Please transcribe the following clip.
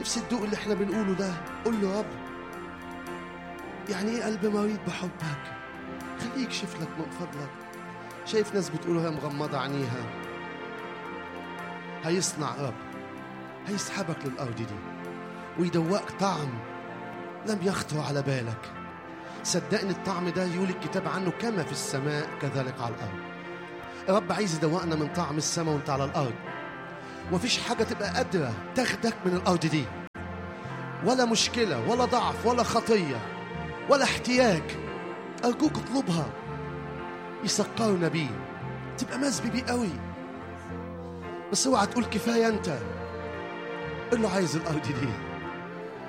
نفسي تدوق اللي احنا بنقوله ده قول له يا رب يعني ايه قلب مريض بحبك خليه يكشف لك من فضلك شايف ناس بتقول وهي مغمضة عينيها هيصنع رب هيسحبك للأرض دي ويدوقك طعم لم يخطر على بالك صدقني الطعم ده يقول الكتاب عنه كما في السماء كذلك على الأرض الرب عايز يدوقنا من طعم السماء وانت على الأرض ومفيش حاجة تبقى قادرة تاخدك من الأرض دي ولا مشكلة ولا ضعف ولا خطية ولا احتياج أرجوك اطلبها يسكرنا بيه تبقى مسبي بيه قوي بس اوعى تقول كفاية أنت قول له عايز الأرض دي